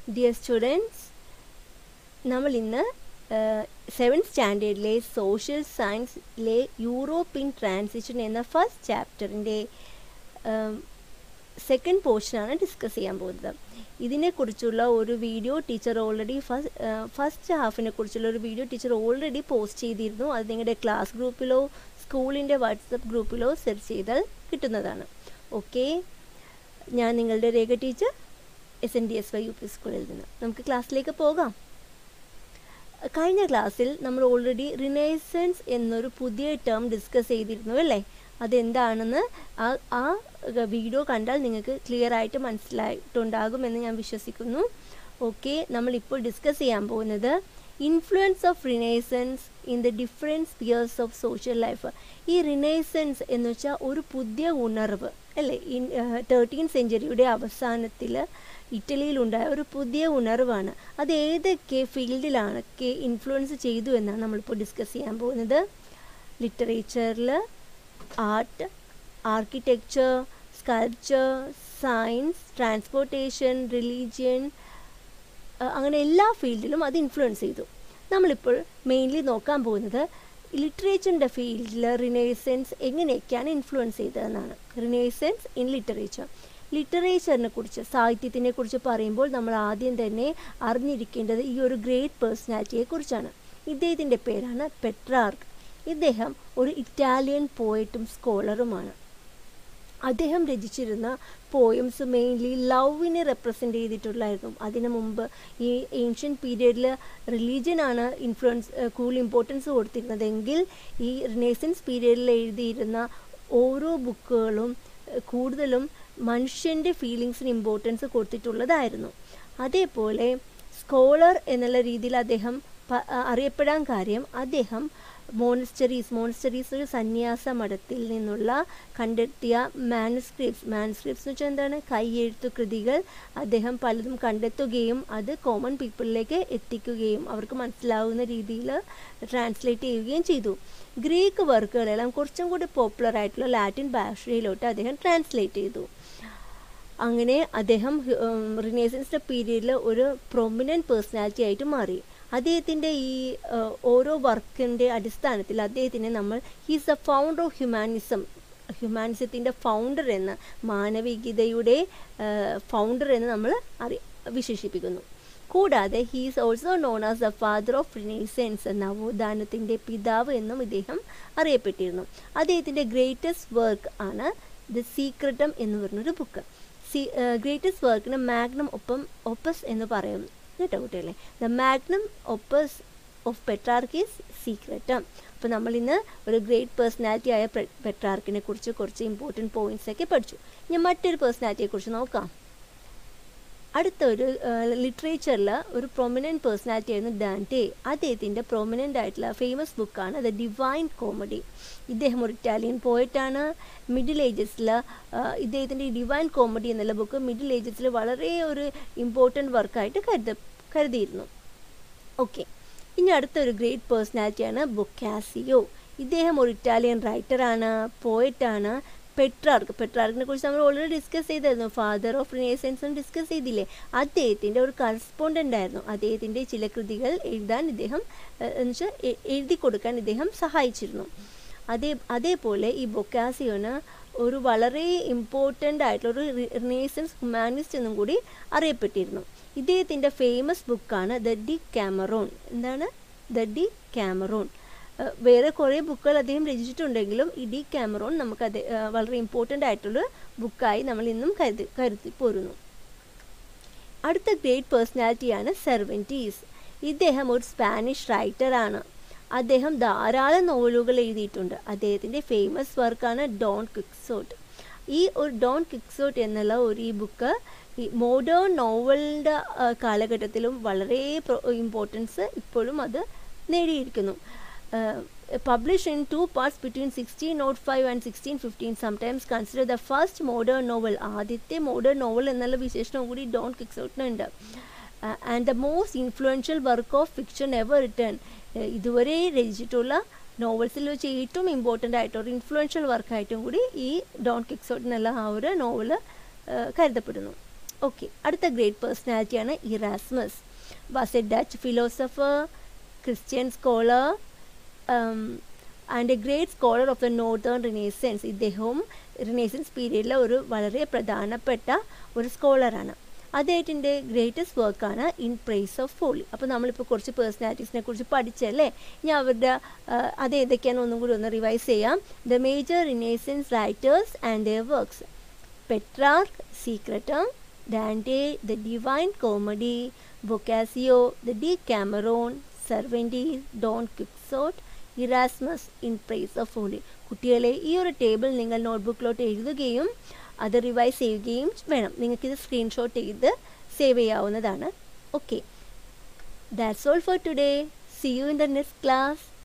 dear students നമ്മൾ ഇന്ന് seventh സ്റ്റാൻഡേർഡിലെ സോഷ്യൽ സയൻസിലെ യൂറോപ്യൻ ട്രാൻസിഷൻ എന്ന ഫസ്റ്റ് ചാപ്റ്ററിൻ്റെ സെക്കൻഡ് പോർഷനാണ് ഡിസ്കസ് ചെയ്യാൻ പോകുന്നത് ഇതിനെക്കുറിച്ചുള്ള ഒരു video teacher already first first ഹാഫിനെ കുറിച്ചുള്ള ഒരു വീഡിയോ ടീച്ചർ ഓൾറെഡി പോസ്റ്റ് ചെയ്തിരുന്നു അത് നിങ്ങളുടെ ക്ലാസ് ഗ്രൂപ്പിലോ സ്കൂളിൻ്റെ വാട്സപ്പ് ഗ്രൂപ്പിലോ സെർച്ച് ചെയ്താൽ കിട്ടുന്നതാണ് ഓക്കെ ഞാൻ നിങ്ങളുടെ Rekha teacher S N D S Y U P സ്കൂളിൽ നിന്ന് നമുക്ക് ക്ലാസ്സിലേക്ക് പോകാം കഴിഞ്ഞ ക്ലാസ്സിൽ നമ്മൾ ഓൾറെഡി റിനൈസൻസ് എന്നൊരു പുതിയ ടേം ഡിസ്കസ് ചെയ്തിരുന്നു അല്ലേ അതെന്താണെന്ന് ആ ആ വീഡിയോ കണ്ടാൽ നിങ്ങൾക്ക് ക്ലിയർ ആയിട്ട് മനസ്സിലായിട്ടുണ്ടാകുമെന്ന് ഞാൻ വിശ്വസിക്കുന്നു ഓക്കെ നമ്മളിപ്പോൾ ഡിസ്കസ് ചെയ്യാൻ പോകുന്നത് influence of renaissance in the different spheres of social life ഈ റിനൈസൻസ് എന്ന് വെച്ചാൽ ഒരു പുതിയ ഉണർവ് അല്ലേ ഇൻ തേർട്ടീൻ സെഞ്ചുറിയുടെ അവസാനത്തിൽ ഇറ്റലിയിലുണ്ടായ ഒരു പുതിയ ഉണർവാണ് അത് ഏതൊക്കെ ഫീൽഡിലാണ് ഇൻഫ്ലുവൻസ് ചെയ്തു എന്നാണ് നമ്മളിപ്പോൾ ഡിസ്കസ് ചെയ്യാൻ പോകുന്നത് ലിറ്ററേച്ചറിൽ art architecture sculpture science transportation religion അങ്ങനെ എല്ലാ ഫീൽഡിലും അത് ഇൻഫ്ലുവൻസ് ചെയ്തു നമ്മളിപ്പോൾ മെയിൻലി നോക്കാൻ പോകുന്നത് ലിറ്ററേച്ചറിൻ്റെ ഫീൽഡിൽ റിനേസൻസ് എങ്ങനെയൊക്കെയാണ് ഇൻഫ്ലുവൻസ് ചെയ്തതെന്നാണ് റിനേസൻസ് ഇൻ ലിറ്ററേച്ചർ ലിറ്ററേച്ചറിനെ കുറിച്ച് സാഹിത്യത്തിനെ കുറിച്ച് പറയുമ്പോൾ നമ്മൾ ആദ്യം തന്നെ അറിഞ്ഞിരിക്കേണ്ടത് ഈ ഒരു ഗ്രേറ്റ് പേഴ്സണാലിറ്റിയെ കുറിച്ചാണ് ഇദ്ദേഹത്തിൻ്റെ പേരാണ് പെട്രാർക്ക് ഇദ്ദേഹം ഒരു ഇറ്റാലിയൻ പോയറ്റും സ്കോളറുമാണ് അദ്ദേഹം രചിച്ചിരുന്ന പോയംസ് മെയിൻലി ലവിനെ റെപ്രസെൻ്റ് ചെയ്തിട്ടുള്ളായിരുന്നു അതിനു മുമ്പ് ഈ ഏൻഷ്യൻ പീരീഡിൽ റിലീജിയനാണ് ഇൻഫ്ലുവൻസ് കൂടുതൽ ഇമ്പോർട്ടൻസ് കൊടുത്തിരുന്നതെങ്കിൽ ഈ റിനേസൻസ് പീരീഡിൽ എഴുതിയിരുന്ന ഓരോ ബുക്കുകളും കൂടുതലും മനുഷ്യൻ്റെ ഫീലിങ്സിന് ഇമ്പോർട്ടൻസ് കൊടുത്തിട്ടുള്ളതായിരുന്നു അതേപോലെ സ്കോളർ എന്നുള്ള രീതിയിൽ അദ്ദേഹം അറിയപ്പെടാൻ കാര്യം അദ്ദേഹം മോണസ്റ്ററീസ് മോണസ്റ്ററീസ് ഒരു സന്യാസ മഠത്തിൽ നിന്നുള്ള കണ്ടെത്തിയ മാനുസ്ക്രിപ്റ്റ്സ് മാനുസ്ക്രിപ്റ്റ്സ് എന്ന് വെച്ചാൽ എന്താണ് കൈയെഴുത്തു കൃതികൾ അദ്ദേഹം പലതും കണ്ടെത്തുകയും അത് കോമൺ പീപ്പിളിലേക്ക് എത്തിക്കുകയും അവർക്ക് മനസ്സിലാവുന്ന രീതിയിൽ ട്രാൻസ്ലേറ്റ് ചെയ്യുകയും ചെയ്തു ഗ്രീക്ക് വർക്കുകളെല്ലാം കുറച്ചും കൂടി പോപ്പുലർ ആയിട്ടുള്ള ലാറ്റിൻ ഭാഷയിലോട്ട് അദ്ദേഹം ട്രാൻസ്ലേറ്റ് ചെയ്തു അങ്ങനെ അദ്ദേഹം റിനേസൻസിൻ്റെ പീരീഡിൽ ഒരു പ്രൊമിനൻറ്റ് പേഴ്സണാലിറ്റി ആയിട്ട് മാറി അദ്ദേഹത്തിൻ്റെ ഈ ഓരോ വർക്കിൻ്റെ അടിസ്ഥാനത്തിൽ അദ്ദേഹത്തിനെ നമ്മൾ he's a founder of humanism ഹ്യൂമാനിസത്തിൻ്റെ ഫൗണ്ടർ എന്ന് മാനവികതയുടെ ഫൗണ്ടർ എന്ന് നമ്മൾ അറി വിശേഷിപ്പിക്കുന്നു കൂടാതെ he's also known as the father of renaissance നവോത്ഥാനത്തിൻ്റെ പിതാവ് എന്നും ഇദ്ദേഹം അറിയപ്പെട്ടിരുന്നു അദ്ദേഹത്തിൻ്റെ ഗ്രേറ്റസ്റ്റ് വർക്ക് ആണ് ദ സീക്രട്ടം എന്ന് പറഞ്ഞൊരു ബുക്ക് സി ഗ്രേറ്റസ്റ്റ് വർക്കിന് മാഗ്നം ഒപ്പം ഒപ്പസ് എന്ന് പറയുന്നു കേട്ടോ കുട്ടികളെ the magnum opus of Petrarch's Secretum അപ്പോൾ നമ്മൾ ഇന്ന് ഒരു ഗ്രേറ്റ് പേഴ്സണാലിറ്റി ആയ പെട്രാർക്കിനെ കുറിച്ച് കുറച്ച് ഇമ്പോർട്ടൻറ്റ് പോയിന്റ്സ് ഒക്കെ പഠിച്ചു ഇനി മറ്റൊരു പേഴ്സണാലിറ്റിയെ കുറിച്ച് നോക്കാം അടുത്ത ഒരു ലിറ്ററേച്ചറിൽ ഒരു പ്രൊമിനൻറ്റ് പേഴ്സണാലിറ്റി ആയിരുന്നു ഡാൻറ്റെ അദ്ദേഹത്തിൻ്റെ പ്രൊമിനൻ്റ് ആയിട്ടുള്ള ഫേമസ് ബുക്കാണ് ദ ഡിവൈൻ കോമഡി ഇദ്ദേഹം ഒരു ഇറ്റാലിയൻ പോയിട്ടാണ് മിഡിൽ ഏജസിൽ ഇദ്ദേഹത്തിൻ്റെ ഈ ഡിവൈൻ കോമഡി എന്നുള്ള ബുക്ക് മിഡിൽ ഏജസിൽ വളരെ ഒരു ഇമ്പോർട്ടൻറ്റ് വർക്കായിട്ട് കരുത കരുതിയിരുന്നു ഓക്കെ ഇനി അടുത്തൊരു ഗ്രേറ്റ് പേഴ്സണാലിറ്റിയാണ് ബൊക്കാസിയോ ഇദ്ദേഹം ഒരു ഇറ്റാലിയൻ റൈറ്ററാണ് പോയറ്റാണ് പെട്രാർക്ക് പെട്രാർക്കിനെ കുറിച്ച് നമ്മൾ ഓൾറെഡി ഡിസ്കസ് ചെയ്തായിരുന്നു ഫാദർ ഓഫ് റിനേസൻസും ഡിസ്കസ് ചെയ്തില്ലേ അദ്ദേഹത്തിൻ്റെ ഒരു കറസ്പോണ്ടൻ്റ് ആയിരുന്നു അദ്ദേഹത്തിൻ്റെ ചില കൃതികൾ എഴുതാൻ ഇദ്ദേഹം എന്ന് വെച്ചാൽ എഴുതി കൊടുക്കാൻ ഇദ്ദേഹം സഹായിച്ചിരുന്നു അതേ അതേപോലെ ഈ ബൊക്കാസിയോന് ഒരു വളരെ ഇമ്പോർട്ടൻ്റ് ആയിട്ടുള്ള ഒരു റിനേസൻസ് ഹ്യൂമാനിസ്റ്റ് എന്നും കൂടി അറിയപ്പെട്ടിരുന്നു ഇദ്ദേഹത്തിൻ്റെ ഫേമസ് ബുക്കാണ് ദ ഡി ക്യാമറോൺ എന്താണ് ദ ഡി ക്യാമറോൺ വേറെ കുറേ ബുക്കുകൾ അദ്ദേഹം രചിച്ചിട്ടുണ്ടെങ്കിലും ഈ ഡി ക്യാമറോൺ നമുക്ക് അത് വളരെ ഇമ്പോർട്ടൻ്റ് ആയിട്ടുള്ള ബുക്കായി നമ്മൾ ഇന്നും കരുതി കരുതി പോരുന്നു അടുത്ത ഗ്രേറ്റ് പേഴ്സണാലിറ്റിയാണ് സെർവൻറ്റീസ് ഇദ്ദേഹം ഒരു സ്പാനിഷ് റൈറ്ററാണ് അദ്ദേഹം ധാരാളം നോവലുകൾ എഴുതിയിട്ടുണ്ട് അദ്ദേഹത്തിൻ്റെ ഫേമസ് വർക്കാണ് ഡോൺ ക്വിക്സോട്ട് ഈ ഒരു ഡോൺ ക്വിക്സോട്ട് എന്നുള്ള ഒരു ഈ ബുക്ക് ഈ മോഡേൺ നോവലിൻ്റെ കാലഘട്ടത്തിലും വളരെ ഇമ്പോർട്ടൻസ് ഇപ്പോഴും അത് നേടിയിരിക്കുന്നു published in two parts between 1605 and 1615 sometimes considered the first modern novel ആദ്യത്തെ മോഡേൺ നോവൽ എന്നുള്ള വിശേഷണം കൂടി ഡോൺ കിക്സോട്ടിനുണ്ട് and the most influential work of fiction ever written ഇതുവരെ രചിച്ചിട്ടുള്ള നോവൽസിൽ വെച്ച് ഏറ്റവും ഇമ്പോർട്ടൻ്റ് ആയിട്ട് ഒരു ഇൻഫ്ലുവൻഷ്യൽ വർക്കായിട്ടും കൂടി ഈ ഡോൺ കിക്സോട്ട് എന്നുള്ള ആ ഒരു നോവൽ കരുതപ്പെടുന്നു ഓക്കെ അടുത്ത ഗ്രേറ്റ് പേഴ്സണാലിറ്റിയാണ് Erasmus was a Dutch philosopher Christian scholar and a great scholar of the northern renaissance ഇദ്ദേഹവും റിനേസൻസ് പീരീഡിലെ ഒരു വളരെ പ്രധാനപ്പെട്ട ഒരു സ്കോളറാണ് അദ്ദേഹത്തിൻ്റെ ഗ്രേറ്റസ്റ്റ് വർക്കാണ് ഇൻ പ്രൈസ് ഓഫ് ഫോളി അപ്പോൾ നമ്മളിപ്പോൾ കുറച്ച് പേഴ്സണാലിറ്റീസിനെ കുറിച്ച് പഠിച്ചല്ലേ ഇനി അവരുടെ അത് ഏതൊക്കെയാണ് ഒന്നും കൂടി ഒന്ന് റിവൈസ് ചെയ്യാം the major renaissance writers and their works Petrarch Secretum Dante the Divine Comedy Boccaccio the Decameron Cervantes Don Quixote Erasmus in praise of holy കുട്ടികളെ ഈ ഒരു ടേബിൾ നിങ്ങൾ നോട്ട്ബുക്കിലോട്ട് എഴുതുകയും അത് റിവൈസ് ചെയ്യുകയും വേണം നിങ്ങൾക്കിത് സ്ക്രീൻഷോട്ട് ചെയ്ത് സേവ് ചെയ്യാവുന്നതാണ് okay that's all for today see you in the next class